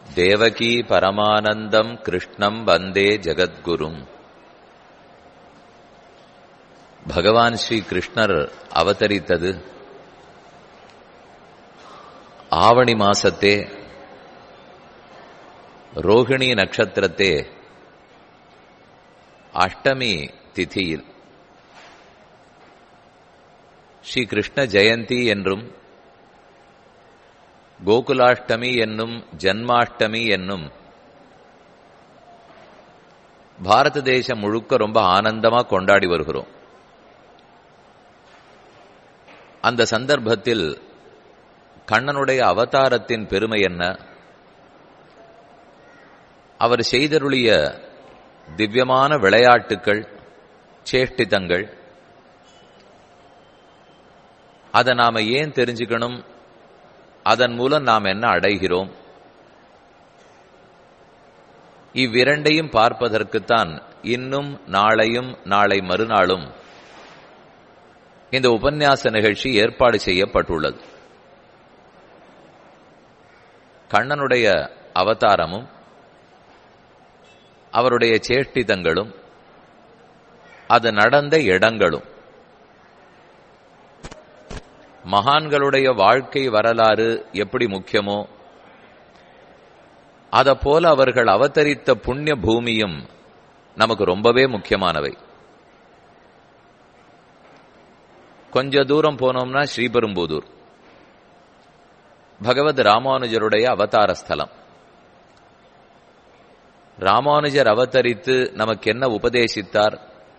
தேவகி பரமானந்தம் கிருஷ்ணம் வந்தே ஜகத்குரும் பகவான் ஸ்ரீ கிருஷ்ணர் அவதரித்தது ஆவணி மாசத்தே ரோகிணி நட்சத்திரத்தே அஷ்டமி திதியில் ஸ்ரீ கிருஷ்ண ஜெயந்தி என்றும் கோகுலாஷ்டமி என்னும் ஜன்மாஷ்டமி என்னும் பாரத தேசம் முழுக்க ரொம்ப ஆனந்தமா கொண்டாடி வருகிறோம் அந்த சந்தர்ப்பத்தில் கண்ணனுடைய அவதாரத்தின் பெருமை என்ன அவர் செய்தருளிய திவ்யமான விளையாட்டுக்கள் சேஷ்டிதங்கள் அதை நாம ஏன் தெரிஞ்சுக்கணும் அதன் மூலம் நாம் என்ன அடைகிறோம் இவ்விரண்டையும் பார்ப்பதற்குத்தான் இன்னும் நாளையும் நாளை மறுநாளும் இந்த உபன்யாச நிகழ்ச்சி ஏற்பாடு செய்யப்பட்டுள்ளது கண்ணனுடைய அவதாரமும் அவருடைய சேஷ்டிதங்களும் அது நடந்த இடங்களும் மகான்களுடைய வாழ்க்கை வரலாறு எப்படி முக்கியமோ அத போல அவர்கள் அவதரித்த புண்ணிய பூமியும் நமக்கு ரொம்பவே முக்கியமானவை கொஞ்ச தூரம் போனோம்னா ஸ்ரீபெரும்புதூர் பகவத் ராமானுஜருடைய அவதார ஸ்தலம் ராமானுஜர் அவதரித்து நமக்கு என்ன உபதேசித்தார்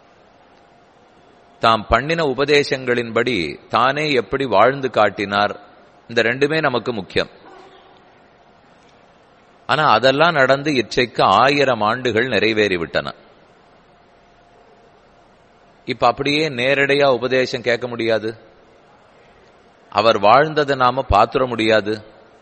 தாம் பண்ணின உபதேசங்களின்படி தானே எப்படி வாழ்ந்து காட்டினார் இந்த ரெண்டுமே நமக்கு முக்கியம் ஆனா அதெல்லாம் நடந்து இச்சைக்கு ஆயிரம் ஆண்டுகள் நிறைவேறிவிட்டன இப்ப அப்படியே நேரடியா உபதேசம் கேட்க முடியாது அவர் வாழ்ந்ததை நாம பாத்துற முடியாது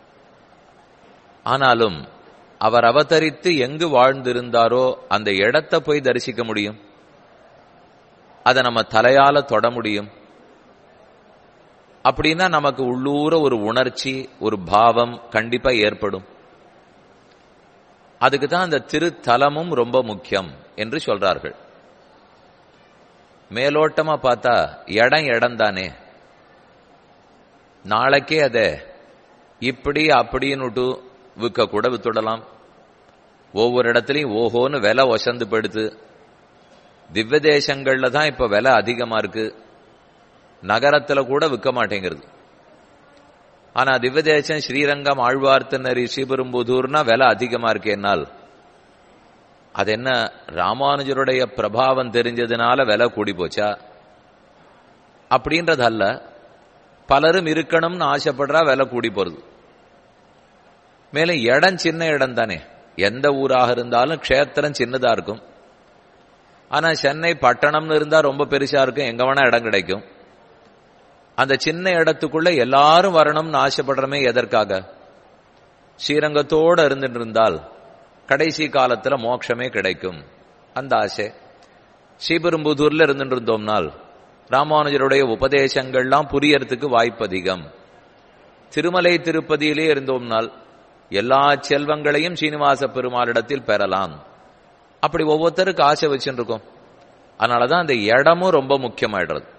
ஆனாலும் அவர் அவதரித்து எங்கு வாழ்ந்திருந்தாரோ அந்த இடத்தை போய் தரிசிக்க முடியும் அதை நம்ம தலையால தொட முடியும் அப்படின்னா நமக்கு உள்ளூர ஒரு உணர்ச்சி ஒரு பாவம் கண்டிப்பா ஏற்படும் அதுக்கு தான் அந்த திருத்தலமும் ரொம்ப முக்கியம் என்று சொல்றார்கள் மேலோட்டமா பார்த்தா இடம் இடம் தானே நாளைக்கே அத இப்படி அப்படின்னு விற்க கூட வித்துடலாம் ஒவ்வொரு இடத்துலையும் ஓஹோன்னு விலை ஒசந்து படுத்து திவ்ய தேசங்கள்ல தான் இப்ப விலை அதிகமா இருக்கு நகரத்துல கூட விற்க மாட்டேங்கிறது ஆனா திவ்ய தேசம் ஸ்ரீரங்கம் ஆழ்வார்த்தனரி ஸ்ரீபெரும்புதூர்னா விலை அதிகமா இருக்கு என்னால் அது என்ன ராமானுஜருடைய பிரபாவம் தெரிஞ்சதுனால விலை கூடி போச்சா அப்படின்றது அல்ல பலரும் இருக்கணும்னு ஆசைப்படுறா விலை கூடி போறது மேலும் இடம் சின்ன இடம் தானே எந்த ஊராக இருந்தாலும் க்ஷேத்திரம் சின்னதா இருக்கும் ஆனா சென்னை பட்டணம்னு இருந்தா ரொம்ப பெருசா இருக்கும் எங்க வேணா இடம் கிடைக்கும் அந்த சின்ன இடத்துக்குள்ள எல்லாரும் வரணும்னு ஆசைப்படுறமே எதற்காக ஸ்ரீரங்கத்தோடு இருந்துட்டு இருந்தால் கடைசி காலத்துல மோட்சமே கிடைக்கும் அந்த ஆசை ஸ்ரீபெரும்புதூர்ல இருந்துட்டு இருந்தோம்னால் ராமானுஜருடைய உபதேசங்கள்லாம் புரியறதுக்கு வாய்ப்பு அதிகம் திருமலை திருப்பதியிலே இருந்தோம்னால் எல்லா செல்வங்களையும் சீனிவாச பெருமாளிடத்தில் பெறலாம் அப்படி ஒவ்வொருத்தருக்கு ஆசை வச்சுட்டு இருக்கோம் அதனாலதான் அந்த இடமும் ரொம்ப முக்கியமாயிடுறது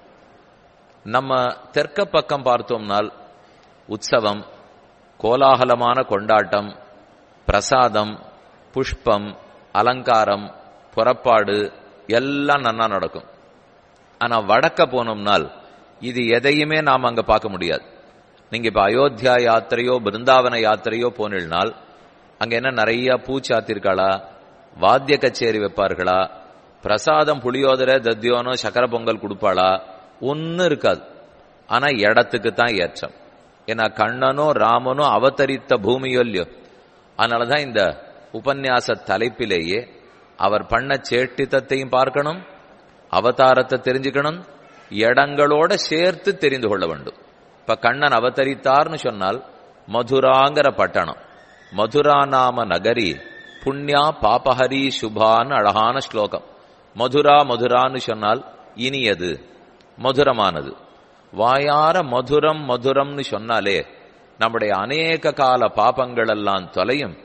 நம்ம தெற்க பக்கம் பார்த்தோம்னால் உற்சவம் கோலாகலமான கொண்டாட்டம் பிரசாதம் புஷ்பம் அலங்காரம் புறப்பாடு எல்லாம் நன்னா நடக்கும் ஆனா வடக்க போனோம்னால் இது எதையுமே நாம் அங்க பார்க்க முடியாது நீங்க இப்ப அயோத்தியா யாத்திரையோ பிருந்தாவன யாத்திரையோ போனில்னால் அங்க என்ன நிறைய பூச்சாத்திருக்காளா வாத்திய கச்சேரி வைப்பார்களா பிரசாதம் புளியோதரை தத்தியோனோ சக்கர பொங்கல் கொடுப்பாளா ஒன்னும் இருக்காது ஆனா இடத்துக்கு தான் ஏற்றம் ஏன்னா கண்ணனோ ராமனோ அவதரித்த பூமியோ இல்லையோ அதனாலதான் இந்த உபன்யாச தலைப்பிலேயே அவர் பண்ண சேட்டித்தத்தையும் பார்க்கணும் அவதாரத்தை தெரிஞ்சுக்கணும் இடங்களோட சேர்த்து தெரிந்து கொள்ள வேண்டும் இப்ப கண்ணன் அவதரித்தார்னு சொன்னால் மதுராங்கிற பட்டணம் மதுரா நாம நகரி புண்ணியா பாபஹரி சுபான்னு அழகான ஸ்லோகம் மதுரா மதுரான்னு சொன்னால் இனியது மதுரமானது வாயார மதுரம் மதுரம்னு சொன்னாலே நம்முடைய அநேக கால பாபங்கள் எல்லாம் தொலையும்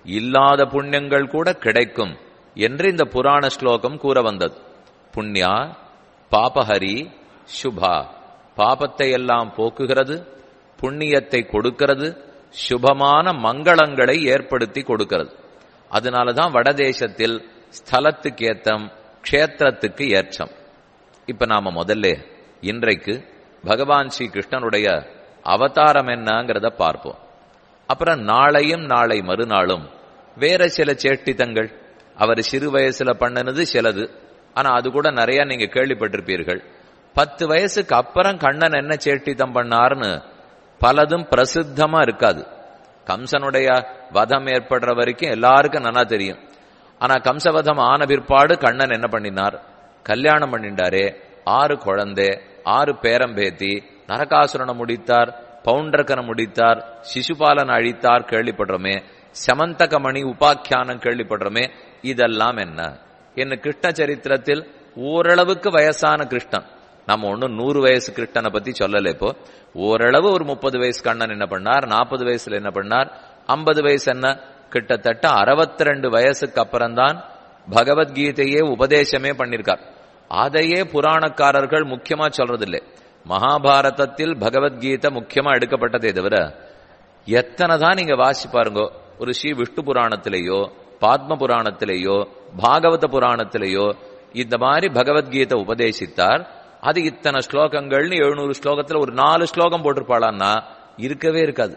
இல்லாத புண்ணியங்கள் கூட கிடைக்கும் என்று இந்த புராண ஸ்லோகம் கூற வந்தது புண்ணியா பாபஹரி சுபா பாபத்தை எல்லாம் போக்குகிறது புண்ணியத்தை கொடுக்கிறது சுபமான மங்களங்களை ஏற்படுத்தி கொடுக்கிறது அதனாலதான் வடதேசத்தில் ஸ்தலத்துக்கு ஏத்தம் க்ஷேத்திரத்துக்கு ஏற்றம் இப்ப நாம முதல்ல இன்றைக்கு பகவான் ஸ்ரீ கிருஷ்ணனுடைய அவதாரம் என்னங்கிறத பார்ப்போம் அப்புறம் நாளையும் நாளை மறுநாளும் வேற சில சேட்டித்தங்கள் அவர் சிறு வயசுல பண்ணினது சிலது ஆனா அது கூட நிறைய நீங்க கேள்விப்பட்டிருப்பீர்கள் பத்து வயசுக்கு அப்புறம் கண்ணன் என்ன சேட்டித்தம் பண்ணார்னு பலதும் பிரசித்தமா இருக்காது கம்சனுடைய வதம் ஏற்படுற வரைக்கும் எல்லாருக்கும் நன்னா தெரியும் ஆனா கம்சவதம் ஆன பிற்பாடு கண்ணன் என்ன பண்ணினார் கல்யாணம் பண்ணிட்டாரே ஆறு குழந்தை ஆறு பேரம்பேத்தி நரகாசுரனை முடித்தார் பவுண்டர்கனை முடித்தார் சிசுபாலன் அழித்தார் கேள்விப்படுறோமே சமந்தகமணி உபாக்கியானம் கேள்விப்படுறோமே இதெல்லாம் என்ன என்ன கிருஷ்ண சரித்திரத்தில் ஓரளவுக்கு வயசான கிருஷ்ணன் நம்ம ஒன்னும் நூறு வயசு கிருஷ்ணனை பத்தி சொல்லல இப்போ ஓரளவு ஒரு முப்பது வயசு கண்ணன் என்ன பண்ணார் நாற்பது வயசுல என்ன பண்ணார் ஐம்பது வயசு என்ன கிட்டத்தட்ட அறுபத்தி ரெண்டு வயசுக்கு அப்புறம்தான் பகவத்கீதையே உபதேசமே பண்ணிருக்கார் அதையே புராணக்காரர்கள் முக்கியமா சொல்றதில்லை மகாபாரதத்தில் பகவத்கீதை முக்கியமா எடுக்கப்பட்டதே தவிர எத்தனை தான் நீங்க வாசி பாருங்க ஒரு ஸ்ரீ விஷ்ணு புராணத்திலேயோ பாத்ம புராணத்திலேயோ பாகவத புராணத்திலேயோ இந்த மாதிரி பகவத்கீதை உபதேசித்தார் அது இத்தனை ஸ்லோகங்கள்னு எழுநூறு ஸ்லோகத்துல ஒரு நாலு ஸ்லோகம் போட்டிருப்பாளான்னா இருக்கவே இருக்காது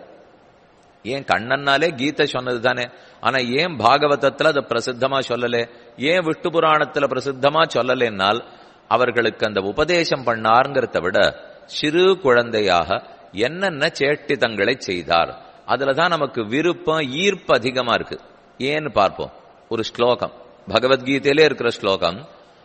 ஏன் கண்ணன்னாலே கீதை சொன்னது தானே ஆனா ஏன் பாகவதத்துல அதை பிரசித்தமா சொல்லலே ஏன் விஷ்ணு புராணத்துல பிரசித்தமா சொல்லலைன்னால் அவர்களுக்கு அந்த உபதேசம் பண்ணாருங்கிறத விட சிறு குழந்தையாக என்னென்ன சேட்டிதங்களை செய்தார் அதுலதான் நமக்கு விருப்பம் ஈர்ப்பு அதிகமா இருக்கு ஏன்னு பார்ப்போம் ஒரு ஸ்லோகம் பகவத்கீதையிலே இருக்கிற ஸ்லோகம்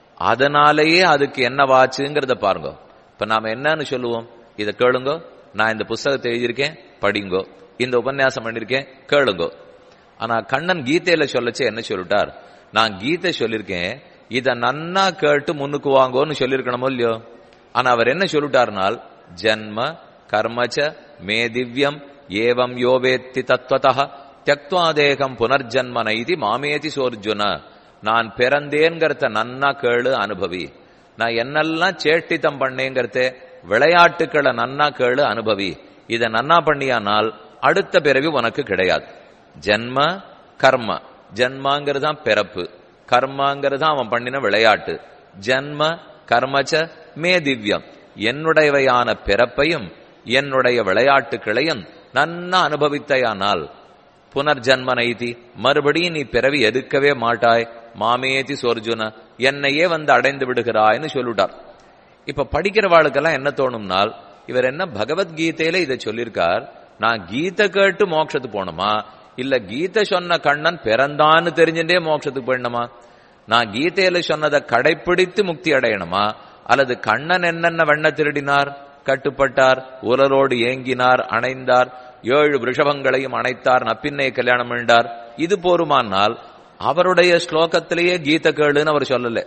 அதனாலேயே அதுக்கு என்ன வாச்சுங்கிறத பாருங்க இப்ப நாம என்னன்னு சொல்லுவோம் இதை கேளுங்கோ நான் இந்த புஸ்தகத்தை எழுதியிருக்கேன் படிங்கோ இந்த உபன்யாசம் பண்ணிருக்கேன் கேளுங்கோ ஆனா கண்ணன் கீதையில சொல்லச்சு என்ன சொல்லிட்டார் நான் கீதை சொல்லிருக்கேன் இத நன்னா கேட்டு முன்னுக்கு வாங்கோன்னு சொல்லிருக்கணுமோ இல்லையோ ஆனா அவர் என்ன சொல்லிட்டார்னால் ஜன்ம கர்மச்ச மே திவ்யம் ஏவம் யோவேத்தி தத்வதா தியக்துவாதேகம் புனர்ஜன்ம நைதி மாமேதி சோர்ஜுன நான் பிறந்தேங்கிறத நன்னா கேளு அனுபவி நான் என்னெல்லாம் சேட்டித்தம் பண்ணேங்கிறத விளையாட்டுக்களை நன்னா கேளு அனுபவி இத நன்னா பண்ணியானால் அடுத்த பிறவி உனக்கு கிடையாது ஜன்ம கர்ம ஜன்மாங்கிறது தான் பிறப்பு கர்மாங்கிறது அவன் பண்ணின விளையாட்டு ஜன்ம கர்மச்ச மே திவ்யம் என்னுடையவையான பிறப்பையும் என்னுடைய விளையாட்டுகளையும் நன்னா அனுபவித்தையானால் புனர்ஜன்ம நைதி மறுபடியும் நீ பிறவி எடுக்கவே மாட்டாய் மாமேதி சோர்ஜுன என்னையே வந்து அடைந்து விடுகிறாய்னு சொல்லிட்டார் இப்ப படிக்கிறவாளுக்கெல்லாம் என்ன தோணும்னால் இவர் என்ன பகவத்கீதையில இதை சொல்லியிருக்கார் நான் கீதை கேட்டு மோட்சத்துக்கு போகணுமா இல்ல கீதை சொன்ன கண்ணன் பிறந்தான்னு தெரிஞ்சுட்டே மோட்சத்துக்கு போயிடணுமா நான் கீதையில சொன்னதை கடைப்பிடித்து முக்தி அடையணுமா அல்லது கண்ணன் என்னென்ன வெண்ண திருடினார் கட்டுப்பட்டார் உலரோடு ஏங்கினார் அணைந்தார் ஏழு ரிஷபங்களையும் அணைத்தார் நப்பின்னை கல்யாணம் பண்ணிட்டார் இது போருமானால் அவருடைய ஸ்லோகத்திலேயே கீத கேளுன்னு அவர் சொல்லல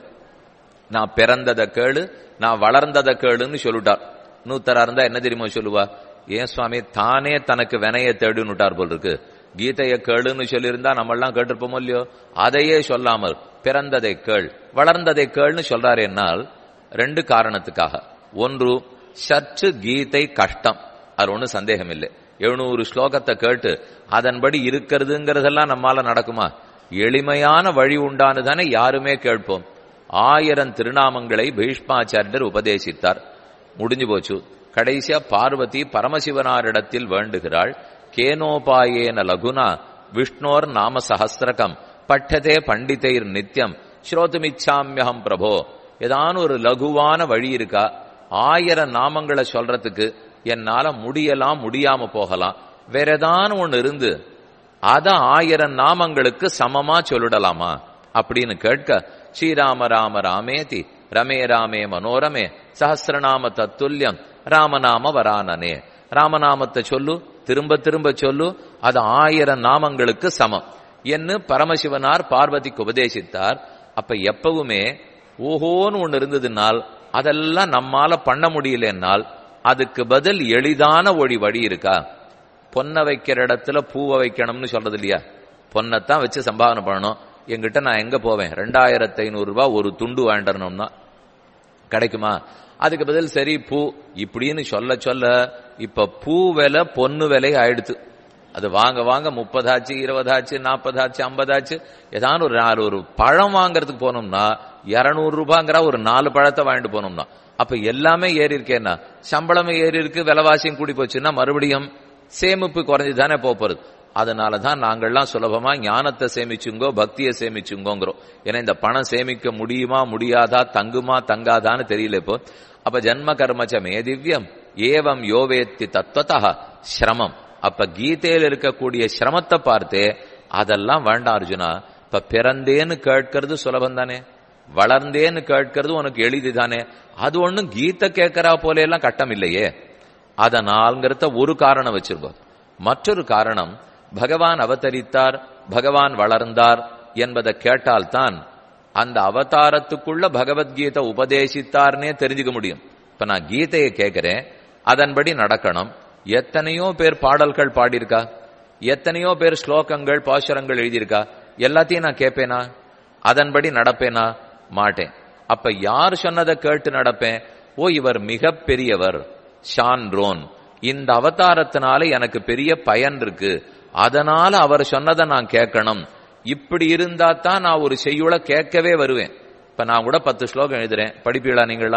நான் பிறந்ததை கேளு நான் வளர்ந்ததை கேளுன்னு சொல்லிட்டார் நூத்தரா இருந்தா என்ன தெரியுமா சொல்லுவா ஏன் சுவாமி தானே தனக்கு வினைய தேடுன்னுட்டார் போல் இருக்கு கீதைய கேளுன்னு சொல்லியிருந்தா நம்ம எல்லாம் கேட்டிருப்போமோ இல்லையோ அதையே சொல்லாமல் பிறந்ததை கேள் வளர்ந்ததை கேள்னு சொல்றாரு என்னால் ரெண்டு காரணத்துக்காக ஒன்று சற்று கீதை கஷ்டம் அது ஒன்றும் சந்தேகம் இல்லை எழுநூறு ஸ்லோகத்தை கேட்டு அதன்படி இருக்கிறதுங்கிறதெல்லாம் நம்மால நடக்குமா எளிமையான வழி உண்டானு தானே யாருமே கேட்போம் ஆயிரம் திருநாமங்களை பீஷ்மாச்சாரியர் உபதேசித்தார் முடிஞ்சு போச்சு கடைசியா பார்வதி பரமசிவனாரிடத்தில் வேண்டுகிறாள் கேனோபாயேன லகுனா விஷ்ணோர் நாம சஹசிரகம் பட்டதே பண்டிதைர் நித்தியம் ஸ்ரோதுமிச்சாமியகம் பிரபோ ஏதான ஒரு லகுவான வழி இருக்கா ஆயிரம் நாமங்களை சொல்றதுக்கு என்னால முடியலாம் முடியாம போகலாம் வேற ஏதான ஒண்ணு இருந்து அத ஆயிரம் நாமங்களுக்கு சமமா சொல்லிடலாமா அப்படின்னு கேட்க ஸ்ரீராம ராம ராமேதி ரமே ராமே மனோரமே சஹசிரநாம தத்துல்யம் ராமநாம வரானனே ராமநாமத்தை சொல்லு திரும்ப திரும்ப சொல்லு அது ஆயிரம் நாமங்களுக்கு சமம் என்று பரமசிவனார் பார்வதிக்கு உபதேசித்தார் அப்ப எப்பவுமே ஓஹோன்னு ஒண்ணு இருந்ததுனால் அதெல்லாம் நம்மால பண்ண முடியலன்னால் அதுக்கு பதில் எளிதான ஒளி வழி இருக்கா பொன்னை வைக்கிற இடத்துல பூவை வைக்கணும்னு சொல்றது இல்லையா பொன்னைத்தான் வச்சு சம்பாதனை பண்ணணும் என்கிட்ட நான் எங்க போவேன் ரெண்டாயிரத்தி ஐநூறு ரூபாய் ஒரு துண்டு வாங்கிடணும்னா கிடைக்குமா அதுக்கு பதில் சரி பூ இப்படின்னு சொல்ல சொல்ல இப்ப பூ விலை பொண்ணு விலை ஆயிடுத்து அது வாங்க வாங்க முப்பதாச்சு இருபதாச்சு நாற்பதாச்சு ஐம்பதாச்சு ஏதாவது ஒரு நாலு ஒரு பழம் வாங்குறதுக்கு போனோம்னா இருநூறு ரூபாங்கிற ஒரு நாலு பழத்தை வாங்கிட்டு போனோம்னா அப்ப எல்லாமே ஏறி இருக்கேன்னா சம்பளமும் ஏறி இருக்கு விலைவாசியும் கூடி போச்சுன்னா மறுபடியும் சேமிப்பு குறைஞ்சு தானே போறது அதனாலதான் நாங்கள்லாம் சுலபமா ஞானத்தை சேமிச்சுங்கோ பக்தியை சேமிச்சுங்கோங்கிறோம் ஏன்னா இந்த பணம் சேமிக்க முடியுமா முடியாதா தங்குமா தங்காதான்னு தெரியல இப்போ அப்ப ஜன்ம கர்மச்ச மே திவ்யம் ஏவம் யோவேத்தி தத்துவத்தா சிரமம் அப்ப கீதையில் இருக்கக்கூடிய சிரமத்தை பார்த்தே அதெல்லாம் வேண்டாம் அர்ஜுனா இப்ப பிறந்தேன்னு கேட்கறது சுலபம் தானே வளர்ந்தேன்னு கேட்கறது உனக்கு எளிது தானே அது ஒண்ணும் கீதை கேட்கறா போல எல்லாம் கட்டம் இல்லையே அதனால்ங்கிறத ஒரு காரணம் வச்சிருக்கோம் மற்றொரு காரணம் பகவான் அவதரித்தார் பகவான் வளர்ந்தார் என்பதை கேட்டால்தான் அந்த அவதாரத்துக்குள்ள பகவத்கீதை உபதேசித்தார்னே தெரிஞ்சுக்க முடியும் இப்ப நான் கீதையை கேட்கிறேன் அதன்படி நடக்கணும் எத்தனையோ பேர் பாடல்கள் பாடியிருக்கா எத்தனையோ பேர் ஸ்லோகங்கள் பாசுரங்கள் எழுதியிருக்கா எல்லாத்தையும் நான் கேட்பேனா அதன்படி நடப்பேனா மாட்டேன் அப்ப யார் சொன்னதை கேட்டு நடப்பேன் ஓ இவர் மிக பெரியவர் ஷான்ரோன் இந்த அவதாரத்தினால எனக்கு பெரிய பயன் இருக்கு அதனால அவர் சொன்னதை நான் கேட்கணும் இப்படி இருந்தா தான் நான் ஒரு செய்யுளை கேட்கவே வருவேன் இப்ப நான் கூட பத்து ஸ்லோகம் எழுதுறேன் படிப்பீங்களா நீங்களா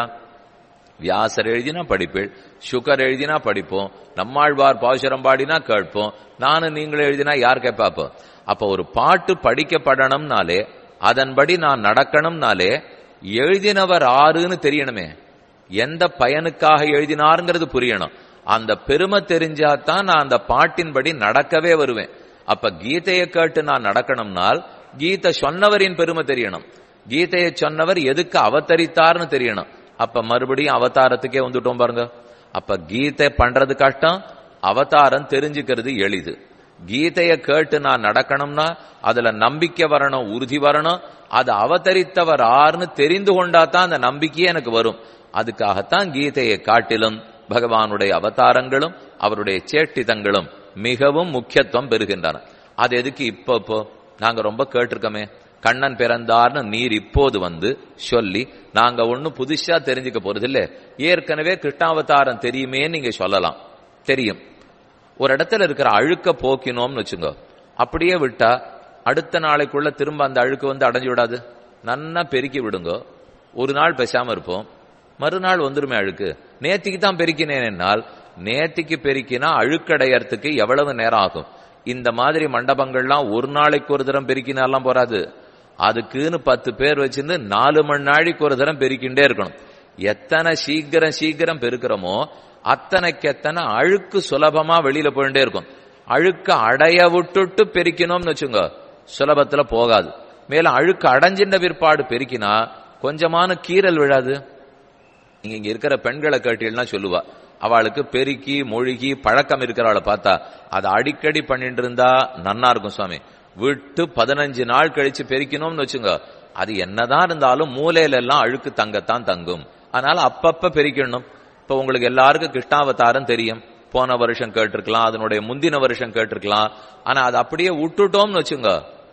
வியாசர் எழுதினா படிப்பீள் சுகர் எழுதினா படிப்போம் நம்மாழ்வார் பாசுரம் பாடினா கேட்போம் நானும் நீங்களும் எழுதினா யார் கேட்பாப்போ அப்ப ஒரு பாட்டு படிக்கப்படணும்னாலே அதன்படி நான் நடக்கணும்னாலே எழுதினவர் ஆறுன்னு தெரியணுமே எந்த பயனுக்காக எழுதினாருங்கிறது புரியணும் அந்த பெருமை தெரிஞ்சாதான் நான் அந்த பாட்டின்படி நடக்கவே வருவேன் அப்ப கீதையை கேட்டு நான் நடக்கணும்னால் கீதை சொன்னவரின் பெருமை தெரியணும் கீதையை சொன்னவர் எதுக்கு அவதரித்தார்னு தெரியணும் அப்ப மறுபடியும் அவதாரத்துக்கே வந்துட்டோம் பாருங்க அப்ப கீதை பண்றது கஷ்டம் அவதாரம் தெரிஞ்சுக்கிறது எளிது கீதைய கேட்டு நான் நடக்கணும்னா அதுல நம்பிக்கை வரணும் உறுதி வரணும் அது அவதரித்தவர் ஆறுன்னு தெரிந்து கொண்டா தான் அந்த நம்பிக்கையே எனக்கு வரும் அதுக்காகத்தான் கீதையை காட்டிலும் பகவானுடைய அவதாரங்களும் அவருடைய சேட்டிதங்களும் மிகவும் முக்கியத்துவம் பெறுகின்றன அது எதுக்கு இப்போ இப்போ நாங்க ரொம்ப கேட்டிருக்கோமே கண்ணன் பிறந்தார்னு நீர் இப்போது வந்து சொல்லி நாங்க ஒன்னும் புதுசா தெரிஞ்சுக்க போறது இல்ல ஏற்கனவே கிருஷ்ணாவதாரம் தெரியுமே நீங்க சொல்லலாம் தெரியும் ஒரு இடத்துல இருக்கிற அழுக்க போக்கினோம்னு வச்சுங்க அப்படியே விட்டா அடுத்த நாளைக்குள்ள திரும்ப அந்த அழுக்கு வந்து அடைஞ்சு விடாது நன்னா பெருக்கி விடுங்க ஒரு நாள் பேசாம இருப்போம் மறுநாள் வந்துருமே அழுக்கு நேத்திக்கு தான் பெருக்கினேன் என்னால் நேத்திக்கு பெருக்கினா அழுக்கடையறதுக்கு எவ்வளவு நேரம் ஆகும் இந்த மாதிரி மண்டபங்கள்லாம் ஒரு நாளைக்கு ஒரு தரம் பெருக்கினாலாம் போறாது அதுக்குன்னு பத்து பேர் வச்சிருந்து நாலு மணி நாளைக்கு ஒரு தரம் பெருக்கிண்டே இருக்கணும் எத்தனை சீக்கிரம் சீக்கிரம் பெருக்கிறோமோ அத்தனைக்கு எத்தனை அழுக்கு சுலபமா வெளியில போயிட்டே இருக்கும் அழுக்க அடைய விட்டுட்டு பெருக்கணும்னு வச்சுங்க சுலபத்துல போகாது மேலும் அழுக்கு அடைஞ்சின்ற பிற்பாடு பெருக்கினா கொஞ்சமான கீரல் விழாது நீங்க இங்க இருக்கிற பெண்களை கேட்டீங்கன்னா சொல்லுவா அவளுக்கு பெருக்கி மொழிகி பழக்கம் இருக்கிறவளை பார்த்தா அதை அடிக்கடி பண்ணிட்டு இருந்தா நன்னா இருக்கும் சுவாமி விட்டு பதினஞ்சு நாள் கழிச்சு பெருக்கணும்னு வச்சுங்க அது என்னதான் இருந்தாலும் மூலையில எல்லாம் அழுக்கு தங்கத்தான் தங்கும் அதனால அப்பப்ப பெருக்கணும் இப்ப உங்களுக்கு எல்லாருக்கும் கிருஷ்ணாவதாரம் தெரியும் போன வருஷம் கேட்டிருக்கலாம் அதனுடைய முந்தின வருஷம் கேட்டிருக்கலாம் ஆனா அதை அப்படியே விட்டுட்டோம்னு வச்சுங்க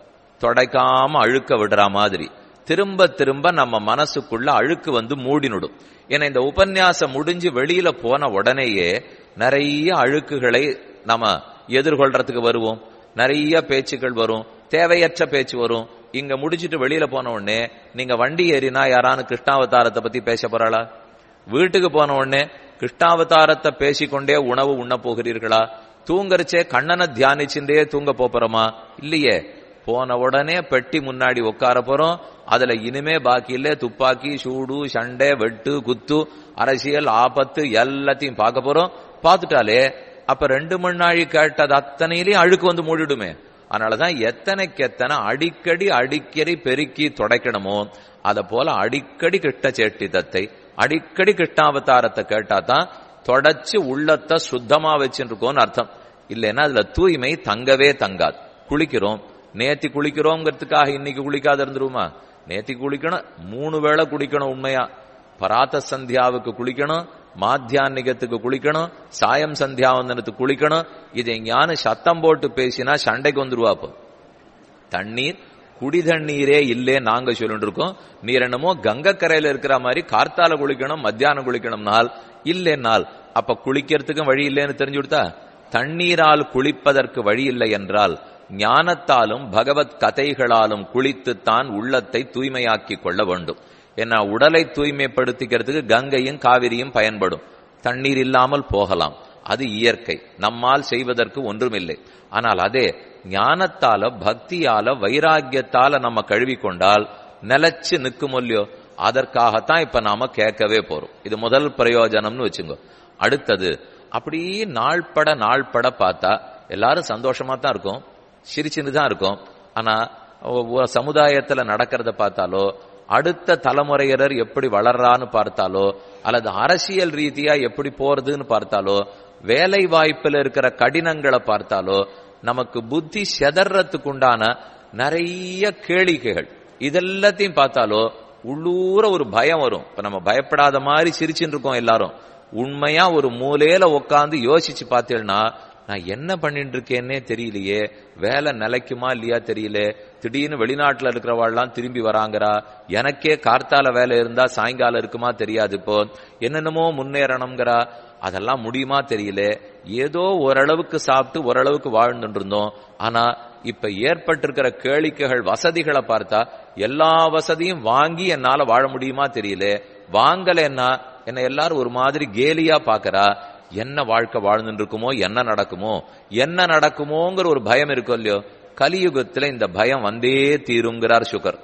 தொடைக்காம அழுக்க விடுற மாதிரி திரும்ப திரும்ப நம்ம மனசுக்குள்ள அழுக்கு வந்து மூடினுடும் ஏன்னா இந்த உபன்யாசம் முடிஞ்சு வெளியில போன உடனேயே நிறைய அழுக்குகளை நம்ம எதிர்கொள்றதுக்கு வருவோம் நிறைய பேச்சுக்கள் வரும் தேவையற்ற பேச்சு வரும் இங்க முடிச்சிட்டு வெளியில போன உடனே நீங்க வண்டி ஏறினா யாரானு கிருஷ்ணாவதாரத்தை பத்தி பேச போறாளா வீட்டுக்கு போன உடனே கிருஷ்ணாவதாரத்தை பேசிக்கொண்டே உணவு உண்ண போகிறீர்களா தூங்கரிச்சே கண்ணனை தியானிச்சுட்டே தூங்க போறோமா இல்லையே போன உடனே பெட்டி முன்னாடி உட்கார போறோம் அதுல இனிமே பாக்கி இல்ல துப்பாக்கி சூடு சண்டை வெட்டு குத்து அரசியல் ஆபத்து எல்லாத்தையும் பார்க்க போறோம் பார்த்துட்டாலே அப்ப ரெண்டு மணி நாழி கேட்டது அத்தனையிலையும் அழுக்கு வந்து மூடிடுமே அதனாலதான் எத்தனைக்கு எத்தனை அடிக்கடி அடிக்கடி பெருக்கி தொடக்கணுமோ அத போல அடிக்கடி கிட்ட சேட்டிதத்தை அடிக்கடி கிருஷ்ணாவதாரத்தை கேட்டா தான் தொடச்சு உள்ளத்தை சுத்தமா வச்சுருக்கோம்னு அர்த்தம் இல்லைன்னா அதுல தூய்மை தங்கவே தங்காது குளிக்கிறோம் நேத்தி குளிக்கிறோங்கிறதுக்காக இன்னைக்கு குளிக்காத இருந்துருமா நேத்தி குளிக்கணும் மூணு வேளை குளிக்கணும் உண்மையா பராத்த சந்தியாவுக்கு குளிக்கணும் மாத்தியான்னிகத்துக்கு குளிக்கணும் சாயம் சந்தியாவந்தனத்துக்கு குளிக்கணும் இதை ஞான சத்தம் போட்டு பேசினா சண்டைக்கு வந்துருவா அப்போ தண்ணீர் குடி தண்ணீரே இல்லே நாங்க சொல்லிட்டு இருக்கோம் நீர் என்னமோ கங்கக்கரையில இருக்கிற மாதிரி கார்த்தால குளிக்கணும் மத்தியானம் குளிக்கணும்னால் இல்லைன்னால் அப்ப குளிக்கிறதுக்கும் வழி இல்லைன்னு தெரிஞ்சு கொடுத்தா தண்ணீரால் குளிப்பதற்கு வழி இல்லை என்றால் ஞானத்தாலும் பகவத் கதைகளாலும் குளித்துத்தான் உள்ளத்தை தூய்மையாக்கி கொள்ள வேண்டும் ஏன்னா உடலை தூய்மைப்படுத்திக்கிறதுக்கு கங்கையும் காவிரியும் பயன்படும் தண்ணீர் இல்லாமல் போகலாம் அது இயற்கை நம்மால் செய்வதற்கு ஒன்றுமில்லை ஆனால் அதே ஞானத்தால பக்தியால வைராக்கியத்தால நம்ம கழுவி கொண்டால் நிலைச்சு நிற்கும் இல்லையோ அதற்காகத்தான் இப்ப நாம கேட்கவே போறோம் இது முதல் பிரயோஜனம்னு வச்சுங்க அடுத்தது அப்படியே நாள்பட நாள்பட பார்த்தா எல்லாரும் சந்தோஷமா தான் இருக்கும் சிரிச்சுன்னு தான் இருக்கும் ஆனா ஒ- சமுதாயத்துல நடக்கிறத பார்த்தாலோ அடுத்த தலைமுறையினர் எப்படி வளர்றான்னு பார்த்தாலோ அல்லது அரசியல் ரீதியா எப்படி போறதுன்னு பார்த்தாலோ வேலை வாய்ப்புல இருக்கிற கடினங்களை பார்த்தாலோ நமக்கு புத்தி செதறதுக்கு உண்டான நிறைய கேளிக்கைகள் இதெல்லாத்தையும் பார்த்தாலோ உள்ளூர ஒரு பயம் வரும் இப்ப நம்ம பயப்படாத மாதிரி சிரிச்சுட்டு இருக்கோம் எல்லாரும் உண்மையா ஒரு மூலையில உட்காந்து யோசிச்சு பார்த்தேன்னா நான் என்ன பண்ணிட்டு இருக்கேன்னே தெரியலையே வேலை நிலைக்குமா இல்லையா தெரியல திடீர்னு வெளிநாட்டுல இருக்கிறவாள்லாம் திரும்பி வராங்கறா எனக்கே கார்த்தால வேலை இருந்தா சாயங்காலம் இருக்குமா தெரியாது இப்போ என்னென்னமோ முன்னேறணுங்கிறா அதெல்லாம் முடியுமா தெரியல ஏதோ ஓரளவுக்கு சாப்பிட்டு ஓரளவுக்கு வாழ்ந்துட்டு இருந்தோம் ஆனா இப்ப ஏற்பட்டிருக்கிற கேளிக்கைகள் வசதிகளை பார்த்தா எல்லா வசதியும் வாங்கி என்னால வாழ முடியுமா தெரியல வாங்கலைன்னா என்ன எல்லாரும் ஒரு மாதிரி கேலியா பாக்குறா என்ன வாழ்க்கை வாழ்ந்துட்டு இருக்குமோ என்ன நடக்குமோ என்ன நடக்குமோங்கிற ஒரு பயம் இருக்கும் இல்லையோ கலியுகத்துல இந்த பயம் வந்தே தீருங்கிறார் சுகர்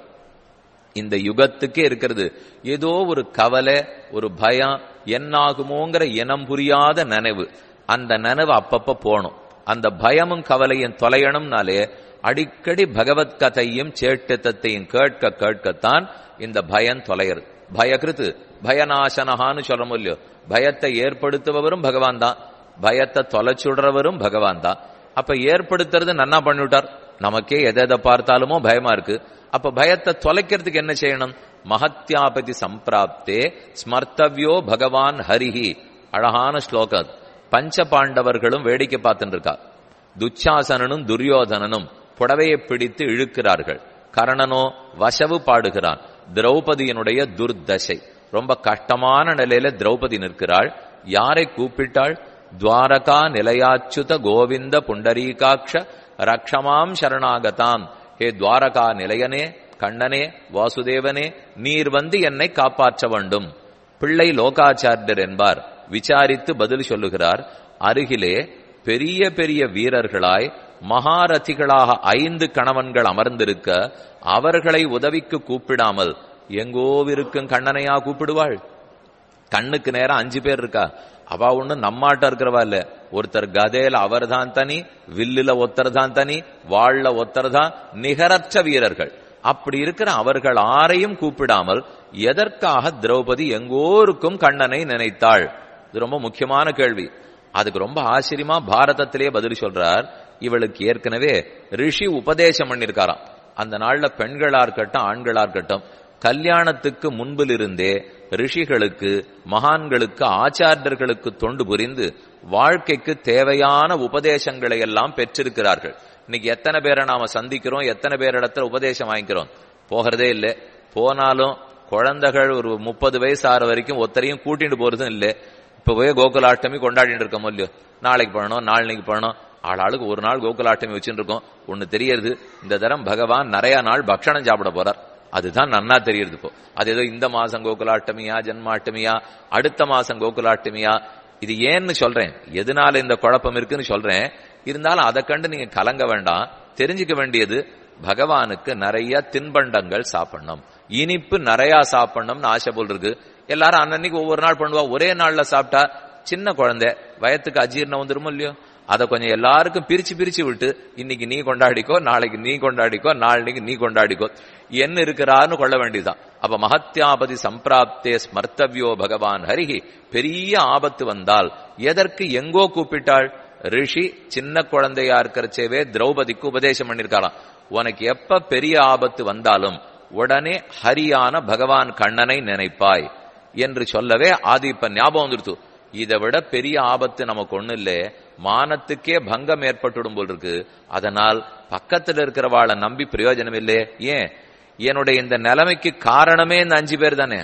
இந்த யுகத்துக்கே இருக்கிறது ஏதோ ஒரு கவலை ஒரு பயம் என்னாகுமோங்கிற இனம் புரியாத நினைவு அந்த நினைவு அப்பப்ப போகணும் அந்த பயமும் கவலையும் தொலையணும்னாலே அடிக்கடி பகவத் கதையும் சேட்டத்தையும் கேட்க கேட்கத்தான் இந்த பயம் தொலைகிறது பயகிருத்து பயநாசனஹான்னு சொல்றோம் இல்லையோ பயத்தை ஏற்படுத்துபவரும் பகவான் தான் பயத்தை தொலைச்சுடுறவரும் பகவான் தான் அப்ப ஏற்படுத்துறது நன்னா பண்ணிவிட்டார் நமக்கே எதை எதை பார்த்தாலுமோ பயமா இருக்கு அப்ப பயத்தை தொலைக்கிறதுக்கு என்ன செய்யணும் மகத்யாபதி சம்பிராப்தே ஸ்மர்த்தவ்யோ பகவான் ஹரிஹி அழகான ஸ்லோகம் பஞ்ச பாண்டவர்களும் வேடிக்கை பார்த்துட்டு இருக்கா துச்சாசனனும் துரியோதனனும் புடவையை பிடித்து இழுக்கிறார்கள் கர்ணனோ வசவு பாடுகிறான் திரௌபதியினுடைய துர்தசை ரொம்ப கஷ்டமான நிலையில திரௌபதி நிற்கிறாள் யாரை கூப்பிட்டாள் துவாரகா நிலையாச்சுத கோவிந்த புண்டரீகாட்ச ரக்ஷமாம் சரணாகதாம் ஹே துவாரகா நிலையனே கண்ணனே வாசுதேவனே நீர் வந்து என்னை காப்பாற்ற வேண்டும் பிள்ளை லோகாச்சாரியர் என்பார் விசாரித்து பதில் சொல்லுகிறார் அருகிலே பெரிய பெரிய வீரர்களாய் மகாரதிகளாக ஐந்து கணவன்கள் அமர்ந்திருக்க அவர்களை உதவிக்கு கூப்பிடாமல் எங்கோவிருக்கும் கண்ணனையா கூப்பிடுவாள் கண்ணுக்கு நேரம் அஞ்சு பேர் இருக்கா அவ ஒண்ணு நம்மாட்ட இருக்கிறவா இல்ல ஒருத்தர் கதையில அவர் தான் தனி வில்லுல ஒருத்தர் தான் தனி வாள்ல ஒருத்தர் தான் நிகரற்ற வீரர்கள் அப்படி இருக்கிற அவர்கள் ஆரையும் கூப்பிடாமல் எதற்காக திரௌபதி எங்கோருக்கும் கண்ணனை நினைத்தாள் இது ரொம்ப முக்கியமான கேள்வி அதுக்கு ரொம்ப ஆச்சரியமா பாரதத்திலேயே பதில் சொல்றார் இவளுக்கு ஏற்கனவே ரிஷி உபதேசம் பண்ணிருக்காராம் அந்த நாள்ல பெண்களா இருக்கட்டும் ஆண்களா இருக்கட்டும் கல்யாணத்துக்கு முன்பிலிருந்தே ரிஷிகளுக்கு மகான்களுக்கு ஆச்சாரியர்களுக்கு தொண்டு புரிந்து வாழ்க்கைக்கு தேவையான உபதேசங்களை எல்லாம் பெற்றிருக்கிறார்கள் இன்னைக்கு எத்தனை பேரை நாம சந்திக்கிறோம் எத்தனை பேரிடத்துல உபதேசம் வாங்கிக்கிறோம் போகிறதே இல்லை போனாலும் குழந்தைகள் ஒரு முப்பது வயசு ஆற வரைக்கும் ஒத்தரையும் கூட்டிட்டு போறதும் இல்லை இப்ப போய் கோகுலாஷ்டமி கொண்டாடிட்டு இருக்கோம் இல்லையோ நாளைக்கு பண்ணணும் நாளைக்கு பண்ணணும் ஆளாளுக்கு ஒரு நாள் கோகுலாஷ்டமி வச்சுட்டு இருக்கோம் ஒண்ணு தெரியறது இந்த தரம் பகவான் நிறைய நாள் பக்ஷணம் சாப்பிட போறார் அதுதான் நன்னா தெரியுது இப்போ அது ஏதோ இந்த மாசம் கோகுலாஷ்டமியா ஜென்மாஷ்டமியா அடுத்த மாசம் கோகுலாஷ்டமியா இது ஏன்னு சொல்றேன் எதனால இந்த குழப்பம் இருக்குன்னு சொல்றேன் இருந்தாலும் அதை கண்டு நீங்க கலங்க வேண்டாம் தெரிஞ்சுக்க வேண்டியது பகவானுக்கு நிறைய தின்பண்டங்கள் சாப்பிடணும் இனிப்பு நிறைய சாப்பிடணும்னு ஆசை போல் இருக்கு எல்லாரும் அன்னன்னைக்கு ஒவ்வொரு நாள் பண்ணுவா ஒரே நாள்ல சாப்பிட்டா சின்ன குழந்தை வயத்துக்கு அஜீர்ணம் வந்துருமோ இல்லையோ அதை கொஞ்சம் எல்லாருக்கும் பிரிச்சு பிரிச்சு விட்டு இன்னைக்கு நீ கொண்டாடிக்கோ நாளைக்கு நீ கொண்டாடிக்கோ நாளைக்கு நீ கொண்டாடிக்கோ என்ன இருக்கிறான்னு கொள்ள வேண்டியதுதான் அப்ப மகத்யாபதி சம்பிராப்தே ஸ்மர்த்தவ்யோ பகவான் ஹரிஹி பெரிய ஆபத்து வந்தால் எதற்கு எங்கோ கூப்பிட்டாள் ரிஷி சின்ன குழந்தையா இருக்கிறச்சேவே திரௌபதிக்கு உபதேசம் பண்ணிருக்காராம் உனக்கு எப்ப பெரிய ஆபத்து வந்தாலும் உடனே ஹரியான பகவான் கண்ணனை நினைப்பாய் என்று சொல்லவே ஆதி இப்ப ஞாபகம் வந்துடுத்து இதை விட பெரிய ஆபத்து நமக்கு ஒண்ணு இல்ல மானத்துக்கே பங்கம் ஏற்பட்டுடும் போல் இருக்கு அதனால் பக்கத்துல இருக்கிறவாளை நம்பி பிரயோஜனம் இல்லையே ஏன் என்னுடைய இந்த நிலைமைக்கு காரணமே இந்த அஞ்சு பேர் தானே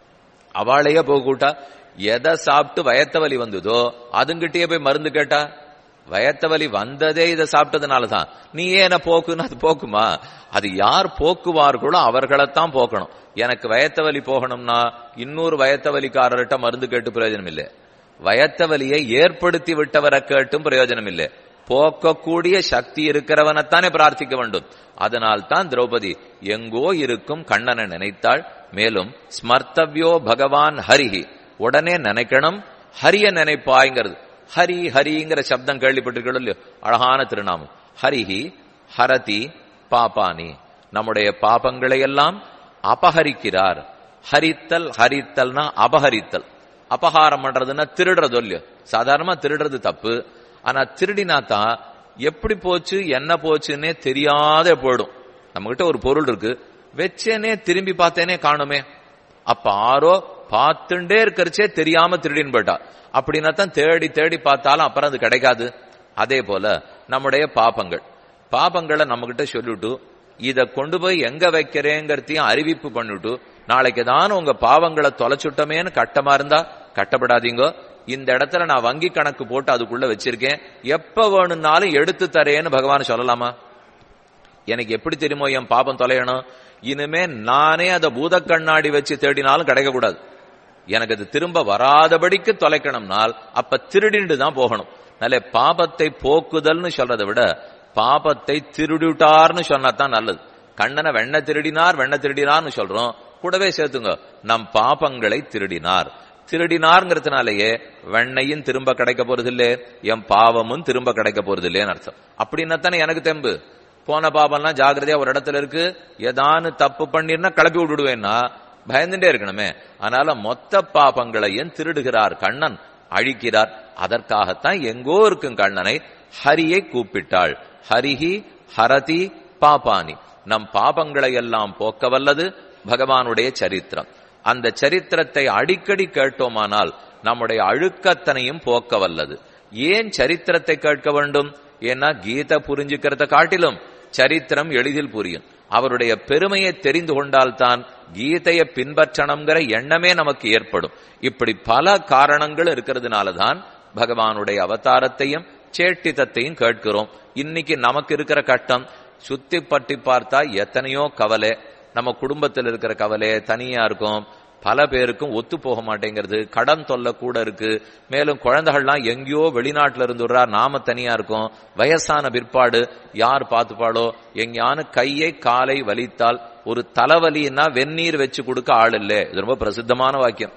அவளையே போக கூட்டா எதை சாப்பிட்டு வயத்த வலி வந்ததோ அதுங்கிட்டயே போய் மருந்து கேட்டா வயத்த வலி வந்ததே இதை சாப்பிட்டதுனாலதான் நீ ஏன போக்குன்னு அது போக்குமா அது யார் போக்குவார்களோ அவர்களைத்தான் போக்கணும் எனக்கு வயத்த வலி போகணும்னா இன்னொரு வயத்த வலிக்காரர்கிட்ட மருந்து கேட்டு பிரயோஜனம் இல்லை வயத்த வலியை ஏற்படுத்தி விட்டவரை கேட்டும் பிரயோஜனம் இல்லை போக்கக்கூடிய சக்தி இருக்கிறவனைத்தானே பிரார்த்திக்க வேண்டும் அதனால் தான் திரௌபதி எங்கோ இருக்கும் கண்ணனை நினைத்தாள் மேலும் ஸ்மர்த்தவ்யோ பகவான் ஹரிஹி உடனே நினைக்கணும் ஹரிய நினைப்பாய்ங்கிறது ஹரி ஹரிங்கிற சப்தம் கேள்விப்பட்டிருக்கணும் இல்லையோ அழகான திருநாமம் ஹரிஹி ஹரதி பாபானி நம்முடைய பாபங்களை எல்லாம் அபஹரிக்கிறார் ஹரித்தல் ஹரித்தல்னா அபஹரித்தல் அபகாரம் பண்றதுன்னா திருடுறது இல்லையோ சாதாரணமா திருடுறது தப்பு ஆனா திருடினா தான் எப்படி போச்சு என்ன போச்சுன்னே தெரியாத போயிடும் நம்ம கிட்ட ஒரு பொருள் இருக்கு வச்சேனே திரும்பி பார்த்தேனே காணுமே அப்ப ஆரோ பார்த்துட்டே இருக்கிறச்சே தெரியாம திருடின்னு போயிட்டா அப்படின்னா தான் தேடி தேடி பார்த்தாலும் அப்புறம் அது கிடைக்காது அதே போல நம்முடைய பாபங்கள் பாபங்களை நம்ம கிட்ட சொல்லிட்டு இத கொண்டு போய் எங்க வைக்கிறேங்கிறதையும் அறிவிப்பு பண்ணிட்டு நாளைக்கு தான் உங்க பாவங்களை தொலைச்சுட்டமேன்னு கட்டமா இருந்தா கட்டப்படாதீங்க இந்த இடத்துல நான் வங்கி கணக்கு போட்டு அதுக்குள்ள வச்சிருக்கேன் எப்ப வேணும்னாலும் எடுத்து தரேன்னு பகவான் சொல்லலாமா எனக்கு எப்படி தெரியுமோ என் பாபம் தொலையணும் இனிமே நானே அதை பூத கண்ணாடி வச்சு தேடினாலும் கிடைக்க கூடாது எனக்கு அது திரும்ப வராதபடிக்கு தொலைக்கணும்னால் அப்ப திருடிண்டு தான் போகணும் நல்ல பாபத்தை போக்குதல்னு சொல்றதை விட பாபத்தை திருடிட்டார்னு சொன்னா தான் நல்லது கண்ணனை வெண்ண திருடினார் வெண்ண திருடினார்னு சொல்றோம் கூடவே சேர்த்துங்க நம் பாபங்களை திருடினார் திருடினார்ங்கிறதுனாலயே வெண்ணையும் திரும்ப கிடைக்க போறது என் பாவமும் திரும்ப கிடைக்க போறது இல்லைன்னு அர்த்தம் அப்படின்னா தானே எனக்கு தெம்பு போன பாபம்லாம் ஜாகிரதையா ஒரு இடத்துல இருக்கு ஏதானு தப்பு பண்ணிருந்தா கிளப்பி விட்டுடுவேன்னா பயந்துட்டே இருக்கணுமே அதனால மொத்த பாபங்களையும் திருடுகிறார் கண்ணன் அழிக்கிறார் அதற்காகத்தான் எங்கோ இருக்கும் கண்ணனை ஹரியை கூப்பிட்டாள் ஹரிஹி ஹரதி பாபானி நம் பாபங்களை எல்லாம் போக்க வல்லது பகவானுடைய சரித்திரம் அந்த சரித்திரத்தை அடிக்கடி கேட்டோமானால் நம்முடைய அழுக்கத்தனையும் போக்க வல்லது ஏன் சரித்திரத்தை கேட்க வேண்டும் ஏன்னா கீதை புரிஞ்சுக்கிறத காட்டிலும் சரித்திரம் எளிதில் புரியும் அவருடைய பெருமையை தெரிந்து கொண்டால்தான் கீதையை பின்பற்றணுங்கிற எண்ணமே நமக்கு ஏற்படும் இப்படி பல காரணங்கள் இருக்கிறதுனாலதான் பகவானுடைய அவதாரத்தையும் சேட்டிதத்தையும் கேட்கிறோம் இன்னைக்கு நமக்கு இருக்கிற கட்டம் சுத்தி பட்டி பார்த்தா எத்தனையோ கவலை நம்ம குடும்பத்தில் இருக்கிற கவலை தனியா இருக்கும் பல பேருக்கும் ஒத்து போக மாட்டேங்கிறது கடன் தொல்லை கூட இருக்கு மேலும் குழந்தைகள்லாம் எங்கேயோ வெளிநாட்டுல இருந்துடுறா நாம தனியா இருக்கோம் வயசான பிற்பாடு யார் பார்த்துப்பாளோ எங்கேயானு கையை காலை வலித்தால் ஒரு தலைவலின்னா வெந்நீர் வச்சு கொடுக்க ஆள் இல்லை இது ரொம்ப பிரசித்தமான வாக்கியம்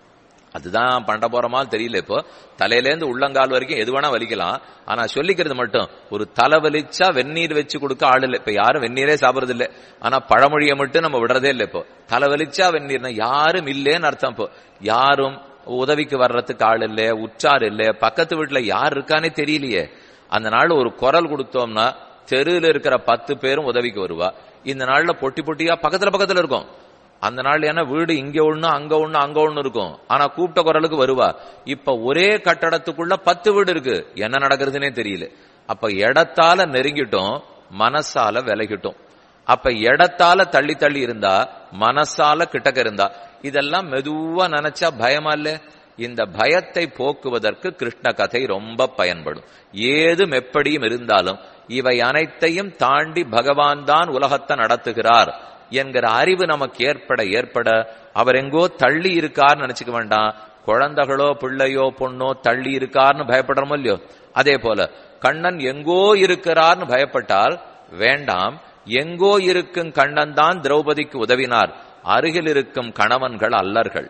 அதுதான் பண்ண போறோமா தெரியல இப்போ தலையிலேருந்து உள்ளங்கால் வரைக்கும் எது வேணா வலிக்கலாம் ஆனா சொல்லிக்கிறது மட்டும் ஒரு தலை வலிச்சா வெந்நீர் வச்சு கொடுக்க ஆள் இல்லை இப்ப யாரும் வெந்நீரே சாப்பிடுறது இல்லை ஆனா பழமொழியை மட்டும் நம்ம விடுறதே இல்லை இப்போ தலை வலிச்சா வெந்நீர்னா யாரும் இல்லேன்னு அர்த்தம் இப்போ யாரும் உதவிக்கு வர்றதுக்கு ஆள் இல்லை உற்றார் இல்லை பக்கத்து வீட்டுல யார் இருக்கானே தெரியலையே அந்த நாள் ஒரு குரல் கொடுத்தோம்னா தெருவில் இருக்கிற பத்து பேரும் உதவிக்கு வருவா இந்த நாள்ல பொட்டி பொட்டியா பக்கத்துல பக்கத்துல இருக்கும் அந்த நாள் ஏன்னா வீடு இங்க ஒண்ணு அங்க ஒண்ணு அங்க ஒண்ணு இருக்கும் ஆனா கூப்பிட்ட குரலுக்கு வருவா இப்ப ஒரே கட்டடத்துக்குள்ள பத்து வீடு இருக்கு என்ன நடக்கிறதுனே தெரியல அப்ப இடத்தால நெருங்கிட்டோம் மனசால விலகிட்டோம் அப்ப இடத்தால தள்ளி தள்ளி இருந்தா மனசால கிட்டக்க இருந்தா இதெல்லாம் மெதுவா நினைச்சா பயமா இல்ல இந்த பயத்தை போக்குவதற்கு கிருஷ்ண கதை ரொம்ப பயன்படும் ஏதும் எப்படியும் இருந்தாலும் இவை அனைத்தையும் தாண்டி பகவான் தான் உலகத்தை நடத்துகிறார் என்கிற அறிவு நமக்கு ஏற்பட ஏற்பட அவர் எங்கோ தள்ளி இருக்கார்னு நினைச்சுக்க வேண்டாம் குழந்தைகளோ பிள்ளையோ பொண்ணோ தள்ளி இருக்கார்னு பயப்படுறோமோ இல்லையோ அதே போல கண்ணன் எங்கோ இருக்கிறார்னு பயப்பட்டால் வேண்டாம் எங்கோ இருக்கும் கண்ணன் தான் திரௌபதிக்கு உதவினார் அருகில் இருக்கும் கணவன்கள் அல்லர்கள்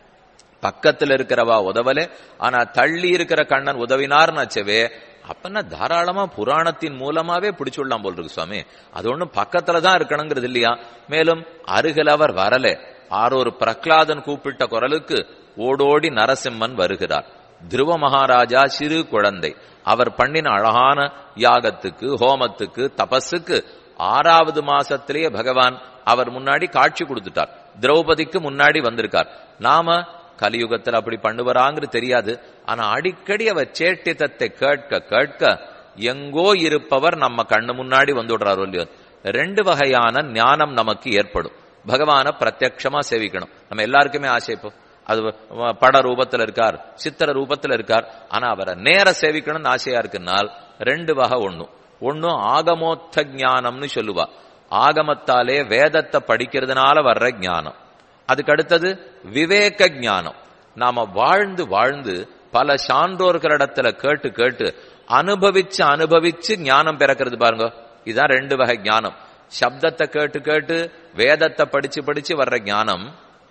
பக்கத்தில் இருக்கிறவா உதவலே ஆனா தள்ளி இருக்கிற கண்ணன் உதவினார்னு வச்சவே அப்பன்னா தாராளமா புராணத்தின் மூலமாவே பிடிச்சுடலாம் போல் இருக்கு சுவாமி அது ஒண்ணும் பக்கத்துல தான் இருக்கணுங்கிறது இல்லையா மேலும் அருகில் அவர் வரல ஆரோரு பிரகலாதன் கூப்பிட்ட குரலுக்கு ஓடோடி நரசிம்மன் வருகிறார் துருவ மகாராஜா சிறு குழந்தை அவர் பண்ணின அழகான யாகத்துக்கு ஹோமத்துக்கு தபஸுக்கு ஆறாவது மாசத்திலேயே பகவான் அவர் முன்னாடி காட்சி கொடுத்துட்டார் திரௌபதிக்கு முன்னாடி வந்திருக்கார் நாம கலியுகத்தில் அப்படி பண்ணுவராங்கிறது தெரியாது ஆனா அடிக்கடி அவர் சேட்டித்தத்தை கேட்க கேட்க எங்கோ இருப்பவர் நம்ம கண்ணு முன்னாடி வந்துடுறாரு இல்லையோ ரெண்டு வகையான ஞானம் நமக்கு ஏற்படும் பகவான பிரத்யக்ஷமா சேவிக்கணும் நம்ம எல்லாருக்குமே ஆசை இப்போ அது பட ரூபத்துல இருக்கார் சித்திர ரூபத்துல இருக்கார் ஆனா அவரை நேர சேவிக்கணும்னு ஆசையா இருக்குன்னால் ரெண்டு வகை ஒண்ணும் ஒன்னும் ஆகமோத்த ஞானம்னு சொல்லுவா ஆகமத்தாலே வேதத்தை படிக்கிறதுனால வர்ற ஞானம் அதுக்கு அடுத்தது விவேக ஞானம் நாம வாழ்ந்து வாழ்ந்து பல சான்றோர்களிடத்துல கேட்டு கேட்டு அனுபவிச்சு அனுபவிச்சு ஞானம் பிறக்கிறது பாருங்க இதுதான் ரெண்டு வகை ஞானம் சப்தத்தை கேட்டு கேட்டு வேதத்தை படிச்சு படிச்சு வர்ற ஞானம்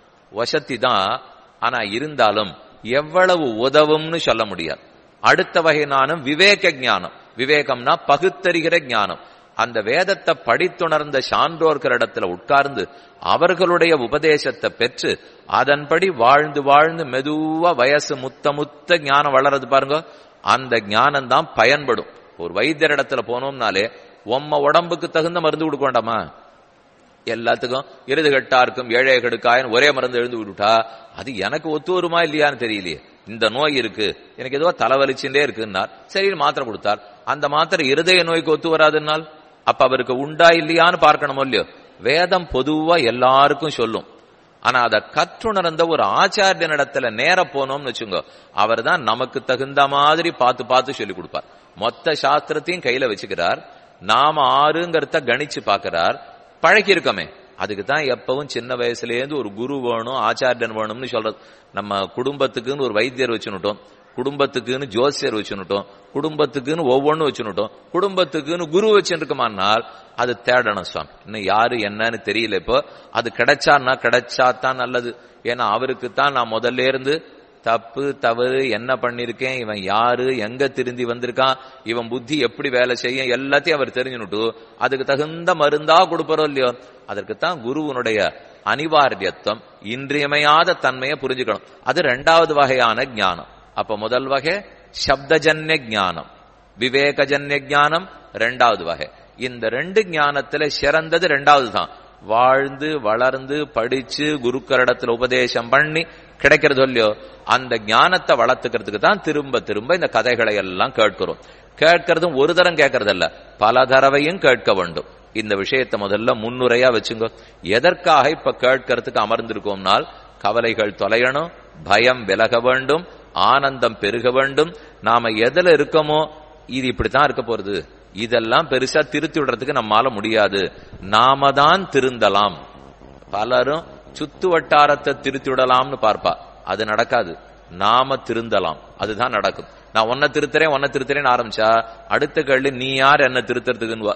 வசத்தி தான் ஆனா இருந்தாலும் எவ்வளவு உதவும்னு சொல்ல முடியாது அடுத்த வகை ஞானம் விவேக ஞானம் விவேகம்னா பகுத்தறிகிற ஞானம் அந்த வேதத்தை படித்துணர்ந்த சான்றோர்களிடத்துல உட்கார்ந்து அவர்களுடைய உபதேசத்தை பெற்று அதன்படி வாழ்ந்து வாழ்ந்து மெதுவா வயசு முத்த முத்த ஞானம் வளருது பாருங்க அந்த ஞானம் தான் பயன்படும் ஒரு வைத்தியர் இடத்துல போனோம்னாலே உம்ம உடம்புக்கு தகுந்த மருந்து கொடுக்க வேண்டாமா எல்லாத்துக்கும் இருது கட்டா இருக்கும் ஏழை கெடுக்காயன் ஒரே மருந்து எழுந்து விட்டுட்டா அது எனக்கு ஒத்து வருமா இல்லையான்னு தெரியலையே இந்த நோய் இருக்கு எனக்கு ஏதோ தலைவலிச்சுட்டே இருக்குன்னார் சரி மாத்திரை கொடுத்தார் அந்த மாத்திரை இருதய நோய்க்கு ஒத்து வராதுன்னால் அப்ப அவருக்கு உண்டா இல்லையான்னு பார்க்கணுமோ இல்லையோ வேதம் பொதுவா எல்லாருக்கும் சொல்லும் ஆனா அதை கற்றுணர்ந்த ஒரு ஆச்சாரியனிடத்துல நேர போனோம்னு வச்சுங்க அவர் தான் நமக்கு தகுந்த மாதிரி பார்த்து பார்த்து சொல்லி கொடுப்பார் மொத்த சாஸ்திரத்தையும் கையில வச்சுக்கிறார் நாம ஆறுங்கிறத கணிச்சு பாக்குறார் பழக்கி இருக்கமே அதுக்கு தான் எப்பவும் சின்ன வயசுலேருந்து ஒரு குரு வேணும் ஆச்சாரியன் வேணும்னு சொல்றது நம்ம குடும்பத்துக்குன்னு ஒரு வைத்தியர் வச்சுனுட்டோம் குடும்பத்துக்குன்னு ஜோசியர் வச்சுனுட்டோம் குடும்பத்துக்குன்னு ஒவ்வொன்றும் வச்சுனுட்டோம் குடும்பத்துக்குன்னு குரு வச்சுருக்கோமானால் அது தேடணும் சுவாமி இன்னும் யாரு என்னன்னு தெரியல இப்போ அது கிடைச்சான்னா கிடைச்சாதான் நல்லது ஏன்னா அவருக்கு தான் நான் முதல்ல இருந்து தப்பு தவறு என்ன பண்ணிருக்கேன் இவன் யாரு எங்க திருந்தி வந்திருக்கான் இவன் புத்தி எப்படி வேலை செய்யும் எல்லாத்தையும் அவர் தெரிஞ்சுனுட்டு அதுக்கு தகுந்த மருந்தா கொடுப்பறோம் இல்லையோ அதற்குத்தான் குருவனுடைய அனிவாரியத்துவம் இன்றியமையாத தன்மையை புரிஞ்சுக்கணும் அது ரெண்டாவது வகையான ஞானம் அப்ப முதல் வகை சப்தஜன்ய ஞானம் விவேகஜன்ய ஞானம் ரெண்டாவது வகை இந்த ரெண்டு ஞானத்துல சிறந்தது ரெண்டாவது தான் வாழ்ந்து வளர்ந்து படிச்சு குருக்கரிடத்துல உபதேசம் பண்ணி கிடைக்கிறது இல்லையோ அந்த ஞானத்தை வளர்த்துக்கிறதுக்கு தான் திரும்ப திரும்ப இந்த கதைகளை எல்லாம் கேட்கிறோம் கேட்கறதும் ஒரு தரம் கேட்கறதல்ல பல தடவையும் கேட்க வேண்டும் இந்த விஷயத்தை முதல்ல முன்னுரையா வச்சுங்க எதற்காக இப்ப கேட்கறதுக்கு அமர்ந்திருக்கோம்னால் கவலைகள் தொலையணும் பயம் விலக வேண்டும் ஆனந்தம் பெருக வேண்டும் நாம எதுல இருக்கோமோ இது இப்படித்தான் இருக்க போறது இதெல்லாம் பெருசா திருத்தி விடுறதுக்கு நம்மால முடியாது நாம தான் திருந்தலாம் பலரும் சுத்து வட்டாரத்தை திருத்தி விடலாம்னு பார்ப்பா அது நடக்காது நாம திருந்தலாம் அதுதான் நடக்கும் நான் ஒன்ன திருத்துறேன் ஒன்ன திருத்துறேன்னு ஆரம்பிச்சா அடுத்த கேள்வி நீ யார் என்ன திருத்துறதுக்குன்னு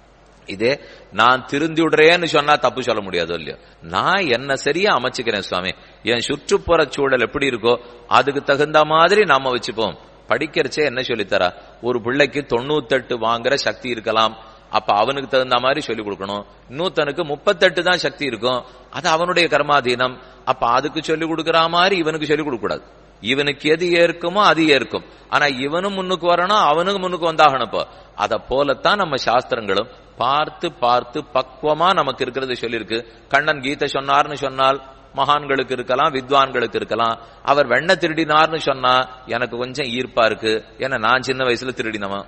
இதே நான் திருந்தி விடுறேன்னு சொன்னா தப்பு சொல்ல முடியாது இல்லையோ நான் என்ன சரியா அமைச்சுக்கிறேன் சுவாமி என் சுற்றுப்புற சூழல் எப்படி இருக்கோ அதுக்கு தகுந்த மாதிரி நாம வச்சுப்போம் படிக்கிறச்சே என்ன சொல்லித்தரா ஒரு பிள்ளைக்கு தொண்ணூத்தெட்டு வாங்குற சக்தி இருக்கலாம் அப்ப அவனுக்கு தகுந்த மாதிரி சொல்லி கொடுக்கணும் இன்னொருத்தனுக்கு முப்பத்தெட்டு தான் சக்தி இருக்கும் அது அவனுடைய கர்மாதீனம் அப்ப அதுக்கு சொல்லி கொடுக்கற மாதிரி இவனுக்கு சொல்லி கொடுக்க கூடாது இவனுக்கு எது ஏற்குமோ அது ஏற்கும் ஆனா இவனும் முன்னுக்கு வரணும் அவனுக்கு முன்னுக்கு வந்தாகணும் இப்போ அத போலத்தான் நம்ம சாஸ்திரங்களும் பார்த்து பார்த்து பக்குவமா நமக்கு இருக்கிறது சொல்லியிருக்கு கண்ணன் கீதை சொன்னார்னு சொன்னால் மகான்களுக்கு இருக்கலாம் வித்வான்களுக்கு இருக்கலாம் அவர் வெண்ண திருடினார்னு சொன்னா எனக்கு கொஞ்சம் ஈர்ப்பா இருக்கு ஏன்னா நான் சின்ன வயசுல திருடினவன்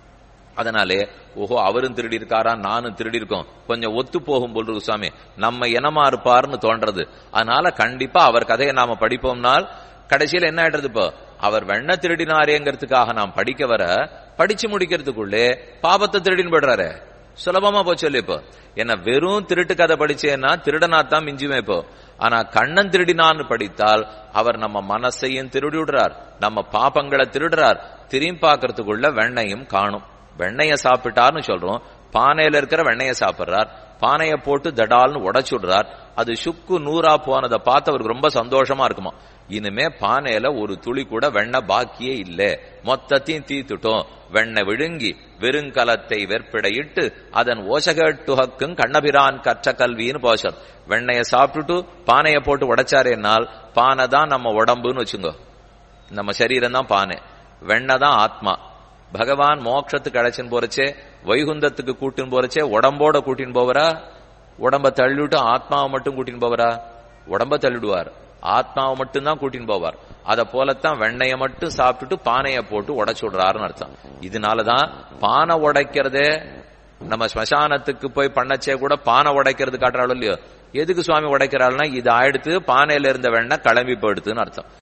அதனாலே ஓஹோ அவரும் திருடி இருக்காரா நானும் திருடி இருக்கோம் கொஞ்சம் ஒத்து போகும் போல் இருக்கு சுவாமி நம்ம இனமா இருப்பாருன்னு தோன்றது அதனால கண்டிப்பா அவர் கதையை நாம படிப்போம்னால் கடைசியில் என்ன ஆயிடுறது இப்போ அவர் வெண்ண திருடினாரேங்கிறதுக்காக நாம் படிக்க வர படிச்சு முடிக்கிறதுக்குள்ளே பாபத்தை திருடின்னு போடுறாரு சுலபமா போச்சு இப்போ என்ன வெறும் திருட்டு கதை படிச்சேன்னா திருடனாத்தான் மிஞ்சுமே இப்போ ஆனா கண்ணன் திருடினான்னு படித்தால் அவர் நம்ம மனசையும் திருடி விடுறார் நம்ம பாப்பங்களை திருடுறார் திரும்பி பார்க்கறதுக்குள்ள வெண்ணையும் காணும் வெண்ணைய சாப்பிட்டார்னு சொல்றோம் பானையில இருக்கிற வெண்ணைய சாப்பிடுறார் பானையை போட்டு தடால்னு உடைச்சுடுறார் அது சுக்கு நூறா போனதை பார்த்து அவருக்கு ரொம்ப சந்தோஷமா இருக்குமா இனிமே பானையில ஒரு துளி கூட வெண்ணெய் பாக்கியே இல்ல மொத்தத்தையும் தீத்துட்டோம் வெண்ணெய் விழுங்கி வெறுங்கலத்தை வெற்பிடையிட்டு அதன் ஓசகட்டுஹக்கும் கண்ணபிரான் கற்ற கல்வின்னு போஷம் வெண்ணைய சாப்பிட்டுட்டு பானையை போட்டு உடைச்சாரேனால் பானை தான் நம்ம உடம்புன்னு வச்சுங்க நம்ம சரீரம் தான் பானை வெண்ணெய் தான் ஆத்மா பகவான் மோட்சத்துக்கு அழைச்சின்னு போறச்சே வைகுந்தத்துக்கு கூட்டின்னு போறச்சே உடம்போட கூட்டின்னு போவரா உடம்ப தள்ளிவிட்டு ஆத்மாவை மட்டும் கூட்டின்னு போவரா உடம்ப தள்ளிடுவார் ஆத்மாவை மட்டும்தான் கூட்டின்னு போவார் அத போலத்தான் வெண்ணைய மட்டும் சாப்பிட்டுட்டு பானையை போட்டு உடைச்சு விடுறாருன்னு அர்த்தம் இதனாலதான் பானை உடைக்கிறதே நம்ம ஸ்மசானத்துக்கு போய் பண்ணச்சே கூட பானை உடைக்கிறது காட்டுறாள் இல்லையோ எதுக்கு சுவாமி உடைக்கிறாள்னா இது ஆயிடுத்து பானையில இருந்த வெண்ணெய் கிளம்பி போயிடுதுன்னு அர்த்தம்